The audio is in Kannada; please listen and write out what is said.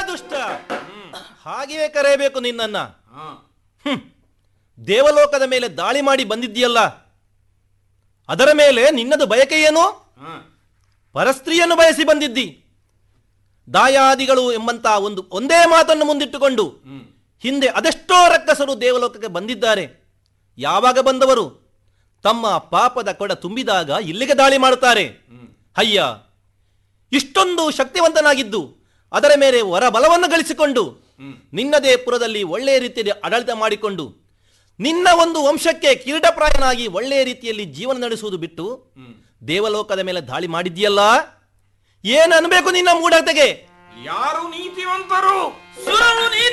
ದುಷ್ಟ ಹಾಗೆಯೇ ಕರೆಯಬೇಕು ನಿನ್ನನ್ನ ಹಾ ಹ್ಮ್. ದೇವಲೋಕದ ಮೇಲೆ ದಾಳಿ ಮಾಡಿ ಬಂದಿದ್ದೀಯಲ್ಲ ಅದರ ಮೇಲೆ ನಿನ್ನದು ಬಯಕೆ ಏನು ಹಾ ಪರಸ್ತ್ರೀಯನ್ನು ಬಯಸಿ ಬಂದಿದ್ದಿ ದಾಯಾದಿಗಳು ಎಂಬಂತ ಒಂದು ಒಂದೇ ಮಾತನ್ನು ಮುಂದಿಟ್ಟುಕೊಂಡು ಹ್ಮ್ ಹಿಂದೆ ಅದೆಷ್ಟೋ ರಕ್ಕಸರು ದೇವಲೋಕಕ್ಕೆ ಬಂದಿದ್ದಾರೆ ಯಾವಾಗ ಬಂದವರು ತಮ್ಮ ಪಾಪದ ಕೊಡ ತುಂಬಿದಾಗ ಇಲ್ಲಿಗೆ ದಾಳಿ ಮಾಡುತ್ತಾರೆ ಹ್ಮ್ ಅಯ್ಯ ಇಷ್ಟೊಂದು ಶಕ್ತಿವಂತನಾಗಿದ್ದು ಅದರ ಮೇಲೆ ವರ ಬಲವನ್ನು ಗಳಿಸಿಕೊಂಡು ಹ್ಮ್ ನಿನ್ನದೇ ಪುರದಲ್ಲಿ ಒಳ್ಳೆಯ ರೀತಿಯಲ್ಲಿ ಆಡಳಿತ ಮಾಡಿಕೊಂಡು ನಿನ್ನ ಒಂದು ವಂಶಕ್ಕೆ ಕಿರೀಟಪ್ರಾಯನಾಗಿ ಒಳ್ಳೆಯ ರೀತಿಯಲ್ಲಿ ಜೀವನ ನಡೆಸುವುದು ಬಿಟ್ಟು ಹ್ಮ್ ದೇವಲೋಕದ ಮೇಲೆ ದಾಳಿ ಮಾಡಿದ್ಯಲ್ಲ ಏನು ಅನ್ಬೇಕು ನಿನ್ನ ಮೂಢತೆಗೆ ಯಾರು ನೀತಿವಂತರು ಸುರವು ನೀ